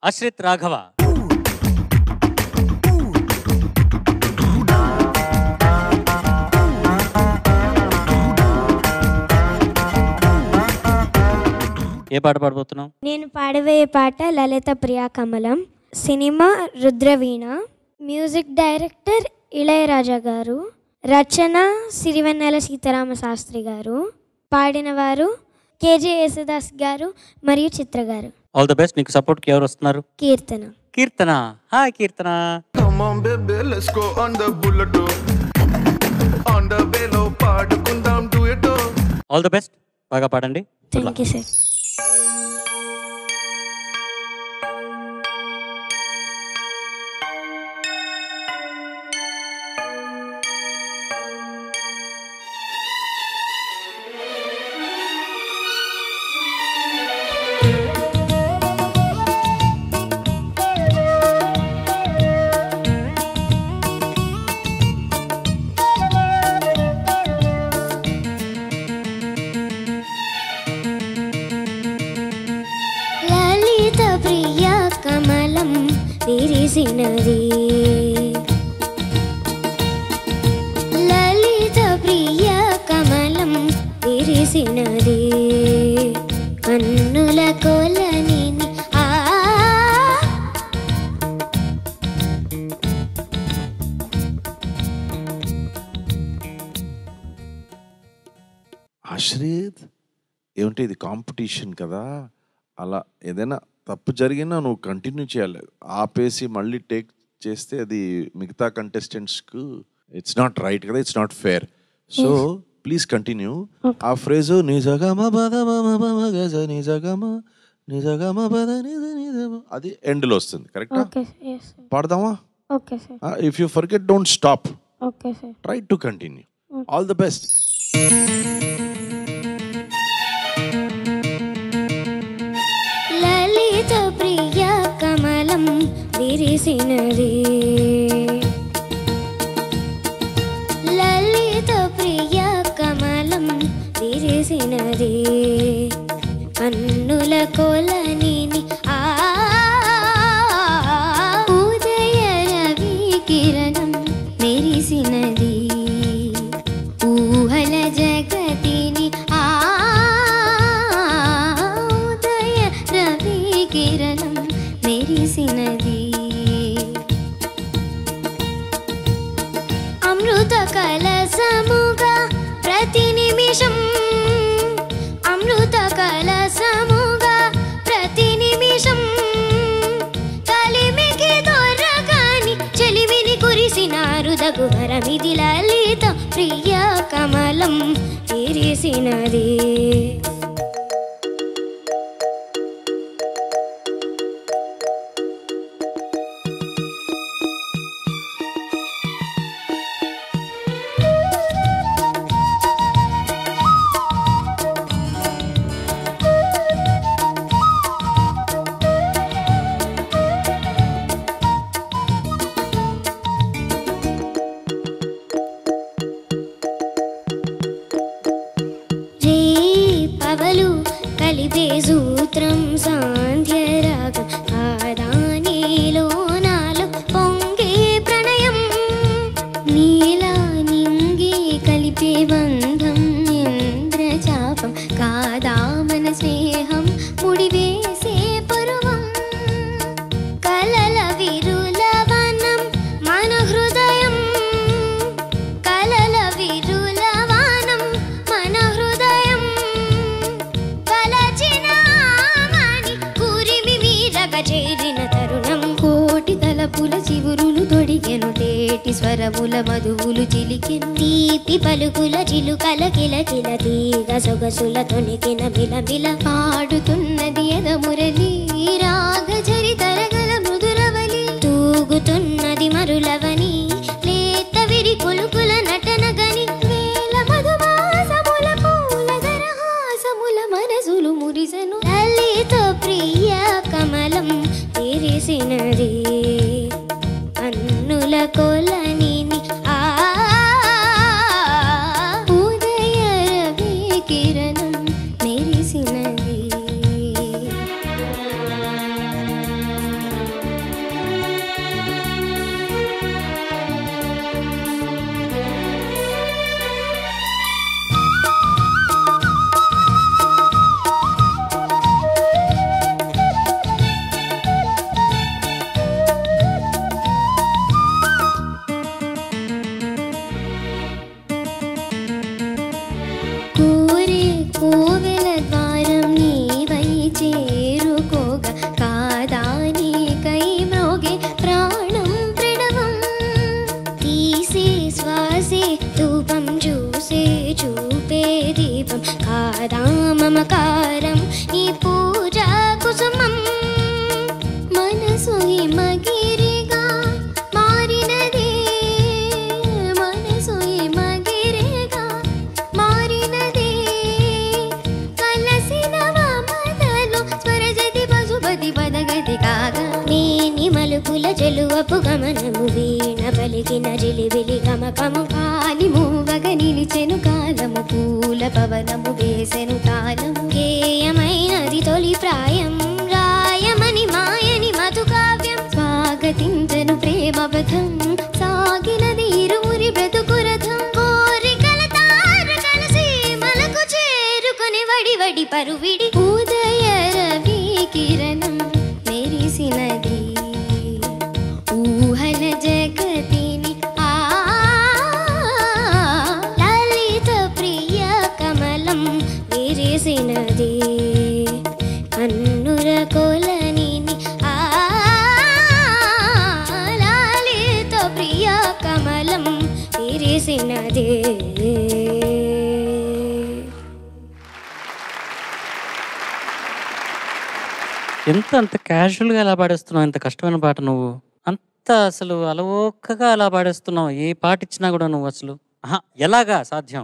అశ్రిత్ రాఘవ ఏ పాట పాడబోతున్నావు నేను పాడబోయే పాట లలిత ప్రియా కమలం సినిమా రుద్రవీణ మ్యూజిక్ డైరెక్టర్ ఇళయరాజా గారు రచన సిరివెన్నెల సీతారామ శాస్త్రి గారు పాడిన వారు కేజే యేసుదాస్ గారు మరియు చిత్ర గారు ఆల్ ద బెస్ట్ నీకు సపోర్ట్కి ఎవరు వస్తున్నారు Keerthana Keerthana hi Keerthana Come on, baby, let's go on the bullet. oh. On the bello, పాడుకుందాం duet. oh. All the best బాగా పాడండి Good luck. Thank you sir లలిత ప్రియ కమలం విరిసినది లలిత ప్రియ కమలం విరిసినది కన్నుల కొలని ఆ ఆశ్రిత్ ఏమంటే ఇది కాంపిటీషన్ కదా అలా ఏదైనా తప్పు జరిగినా నువ్వు కంటిన్యూ చేయాలి ఆపేసి మళ్ళీ టేక్ చేస్తే అది మిగతా కంటెస్టెంట్స్కు ఇట్స్ నాట్ రైట్ కదా it's not fair so please continue ఆ ఫ్రేజ్ నిజగమ పద మమ పమ గజ నిజగమ నిజగమ పద నిజ నిజమ అది ఎండ్లో వస్తుంది కరెక్టా ఓకే ఎస్ పాడదామా okay sir if you forget don't stop okay sir try to continue all the best లలిత ప్రియ కమలం విరిసినది లలిత ప్రియ కమలం విరిసినది కన్నుల కొలని ఆ ఉదయ రవి కిరణం మెరిసినది ఊహల జగతిని ఆ ఉదయ రవి కిరణం మెరిసినది అమృత కలసముగా ప్రతి నిమిషం అమృత కలసముగా ప్రతి నిమిషం కలిమికి దొరగాని చెలిమిని కురిసినారు దగువరమిది లలిత ప్రియ కమలం విరిసినది రే పవలు కలిపే సూత్రం సాంధ్యరాగం కాదానిలో నాలో పొంగే ప్రణయం నీలా నింగి కలిపే బంధం ఇంద్రచాపం కాదా మన స్నేహం ముడివేసే పరువం కలల విరుల వనం మన హృదయం కలల విరుల వనం మన హృదయం వలచిన మణి కురిమి మీరగ చేరిన తరుణం కోటి తలపుల చివురులు తొడిగెను తేటి స్వరముల మధువులు చిలికెను తీపి పలుకుల చిలుకల కిలకిల తీగ సొగసుల తొణికిన మిలమిల పాడుతున్నది ఎద మురళి రాగ చరి తరగల మృదురవలి తూగుతున్నది మరులవని లేత విరి కొలుకుల నటన గని వేల మధుమాసముల పూల దరహాసముల మనసులు మురిసెను లలిత ప్రియ కమలం తెరిసినది అన్నుల కొలని ఆ ఉదయ రవి కిరణం మెరిసినది మమకారం ఈ పూజా కుసుమం మనసు హిమగిరిగా మారినది మనసు హిమగిరిగా మారినది కలసిన మమతలు స్వరజతి పశుపతి పదగతి కాగా నేని మలుపుల చెలువపు గమనము వీణ పలికిన జిలిబిలి గమకము కాలి మూవగ నిలిచెను కాలము పూల పవనము వేసెను తాళము గేయమైనది తొలి ప్రాయం రాయమని మాయని మధు కావ్యం స్వాగతించను ప్రేమ పథం సాగినది ఇరువురి బ్రతుకురథం కోరికల తారకల సీమలకు చేరుకొని వడి వడి పరువిడి ఉదయ రవి కిరణం మెరిసినది ఊహల జగతిని ఆ లలిత ప్రియ కమలం విరిసినది కన్నుర కొలనిని ఆ లలిత ప్రియ కమలం విరిసినది ఎంత అంత క్యాజువల్గా ఎలా పాడేస్తున్నావు ఇంత కష్టమైన పాట నువ్వు అంత అసలు అలవోకగా అలా పాడేస్తున్నావు ఏ పాట ఇచ్చినా కూడా నువ్వు అసలు ఆహా, ఎలాగా సాధ్యం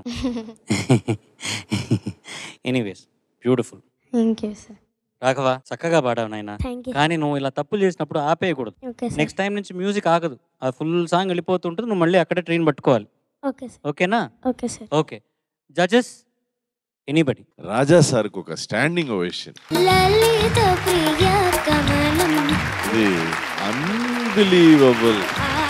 anyways beautiful thank you sir Raghava చక్కగా పాడావు నాయన థ్యాంక్ యూ కానీ నువ్వు ఇలా తప్పులు చేసినప్పుడు ఆపేయకూడదు ఓకే సార్ నెక్స్ట్ టైం నుంచి మ్యూజిక్ ఆగదు ఆ ఫుల్ సాంగ్ వెళ్ళిపోతుంటుంది నువ్వు మళ్ళీ అక్కడే ట్రైన్ పట్టుకోవాలి ఓకే సార్ ఓకేనా okay sir okay judges anybody Raja సార్కి ఒక స్టాండింగ్ ఓవేషన్ లలిత ప్రియ కమలం ఇది అన్బిలీవబుల్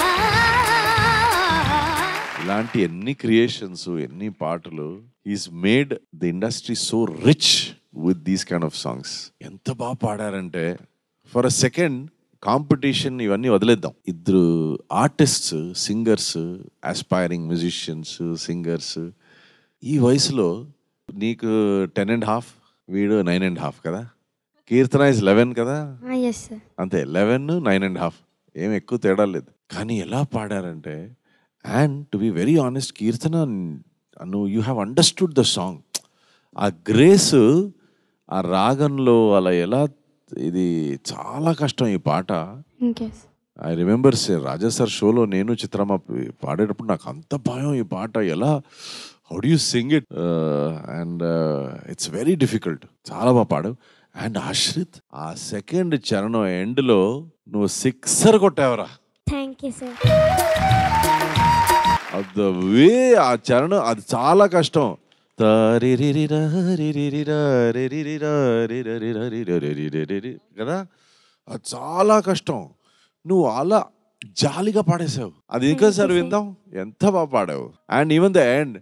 ఇలాంటి ఎన్ని క్రియేషన్స్ ఎన్ని పాటలు is made the industry so rich with these kind of songs ఎంత బాగా పాడారంటే ఫర్ అ సెకండ్ కాంపిటీషన్ ఇవన్నీ వదిలేద్దాం ఇద్దరు artists singers aspiring musicians singers ఈ వయసులో నీకు టెన్ అండ్ హాఫ్ వీడు నైన్ అండ్ హాఫ్ కదా కీర్తన ఇస్ లెవెన్ కదా ఎస్ సార్ అంతే లెవెన్ నైన్ అండ్ హాఫ్ ఏం ఎక్కువ తేడా లేదు కానీ ఎలా పాడారంటే and to be very honest Keerthana నువ్వు you have understood the song ఆ గ్రేస్ ఆ రాగంలో అలా ఎలా ఇది చాలా కష్టం ఈ పాట thank you I remember Raja sir షోలో నేను చిత్రమ్మ పాడేటప్పుడు నాకు అంత భయం ఈ పాట ఎలా how do you sing it and it's very difficult చాలా బాగా పాడావు అండ్ ఆశ్రిత్ ఆ సెకండ్ చరణం ఎండ్లో నువ్వు సిక్సర్ కొట్టావరా thank you sir the way ఆ చరణం అది చాలా కష్టం తరిరిరిరా, రిరిరిరా, రిరిరిరా, రిరిరిరా, రిరిరిరిరిరిరి. కదా అది చాలా కష్టం నువ్వు అలా జాలిగా పాడేశావు అది ఇంకోసారి విందాం ఎంత బాగా పాడావు అండ్ ఈవెన్ ద ఎండ్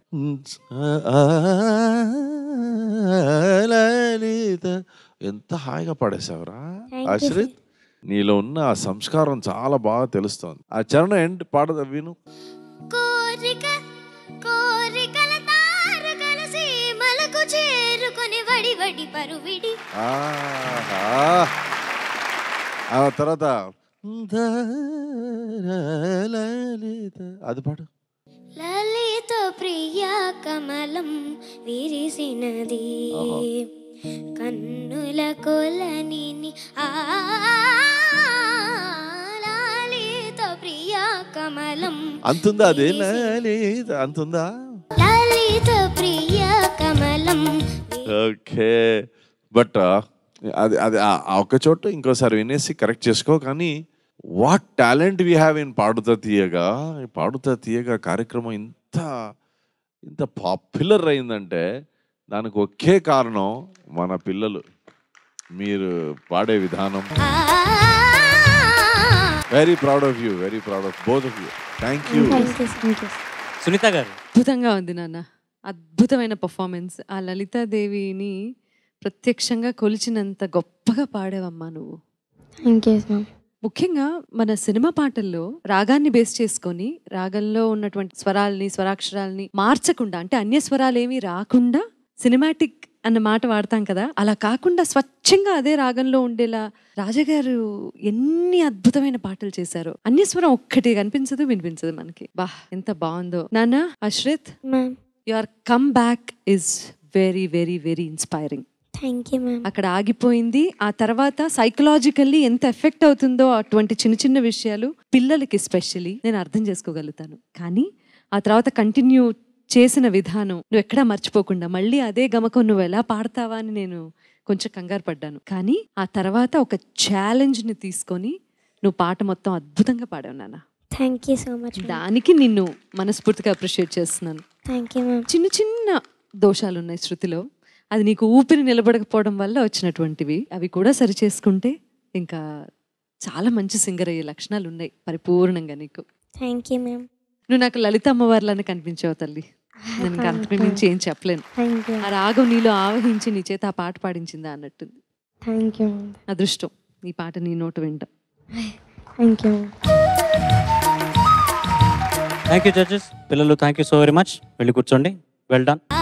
ఎంత హాయిగా పాడేశావురా Thank you, ఆశ్రిత్ నీలో ఉన్న ఆ సంస్కారం చాలా బాగా తెలుస్తోంది ఆ చరణం ఎండ్ పాడదా విను కోరిక కోరికల తారకల సీమలకు చేరుకొని వడి వడి పరువిడి ఆహా. ఆ తర్వాత అది పాడు లలిత ప్రియ కమలం విరిసినది కన్నుల కొలని ఆ లలిత ప్రియ కమలం అంతుందా అదే లలిత అంతుందా లలిత ప్రియ కమలం ఓకే బట్ అది అది ఆ- ఆ ఒక్క చోట ఇంకోసారి వినేసి కరెక్ట్ చేసుకో కానీ what talent we have in Padutha Theeyaga ఈ పాడుతా తీయగా కార్యక్రమం ఇంత ఇంత పాపులర్ అయిందంటే దానికి ఒకే కారణం మన పిల్లలు మీరు పాడే విధానం ఆ very proud of you very proud of both of you thank you thank you thank you Sunitha garu అద్భుతంగా ఉంది నాన్న అద్భుతమైన పర్ఫార్మెన్స్ ఆ లలితాదేవిని ప్రత్యక్షంగా కొలిచినంత గొప్పగా పాడావమ్మా నువ్వు థ్యాంక్ యూ మ్యామ్ ముఖ్యంగా మన సినిమా పాటల్లో రాగాన్ని బేస్ చేసుకొని రాగంలో ఉన్నటువంటి స్వరాల్ని స్వరాక్షరాల్ని మార్చకుండా అంటే అన్య స్వరాలు ఏమీ రాకుండా సినిమాటిక్ అన్న మాట వాడతాం కదా అలా కాకుండా స్వచ్ఛంగా అదే రాగంలో ఉండేలా రాజగారు ఎన్ని అద్భుతమైన పాటలు చేశారు అన్యస్వరం ఒక్కటి కనిపించదు వినిపించదు మనకి బా ఎంత బాగుందో నాన్న Ashrith ma'am your come back is very very very inspiring thank you ma'am అక్కడ ఆగిపోయింది ఆ తర్వాత సైకలాజికల్లీ ఎంత ఎఫెక్ట్ అవుతుందో అటువంటి చిన్న చిన్న విషయాలు పిల్లలకి ఎస్పెషలీ నేను అర్థం చేసుకోగలుగుతాను కానీ ఆ తర్వాత కంటిన్యూ చేసిన విధానం నువ్వు ఎక్కడా మర్చిపోకుండా మళ్ళీ అదే గమకం నువ్వు ఎలా పాడతావా అని నేను కొంచెం కంగారు పడ్డాను కానీ ఆ తర్వాత ఒక ఛాలెంజ్ని తీసుకొని నువ్వు పాట మొత్తం అద్భుతంగా పాడావు నాన్న థ్యాంక్ యూ సో మచ్ దానికి నిన్ను మనస్ఫూర్తిగా అప్రిషియేట్ చేస్తున్నాను థ్యాంక్ యూ మ్యామ్ చిన్న చిన్న దోషాలు ఉన్నాయి శృతిలో అది నీకు ఊపిరి నిలబడకపోవడం వల్ల వచ్చినటువంటివి అవి కూడా సరి చేసుకుంటే ఇంకా చాలా మంచి సింగర్ అయ్యే లక్షణాలు ఉన్నాయి పరిపూర్ణంగా నీకు థ్యాంక్ యూ మ్యామ్ నువ్వు నాకు లలిత అమ్మవారిలానే కనిపించావు తల్లి నేను ఇంకా అంతకు మించి ఏం చెప్పలేను థ్యాంక్ యూ ఆ రాగం నీలో ఆవహించి నీ చేత ఆ పాట పాడించిందా అన్నట్టుంది థ్యాంక్ యూ మ్యామ్ అదృష్టం ఈ పాట నీ నోట వింటాం thank you ma'am thank you judges పిల్లలు thank you so very much వెళ్ళి కూర్చోండి వెల్ డన్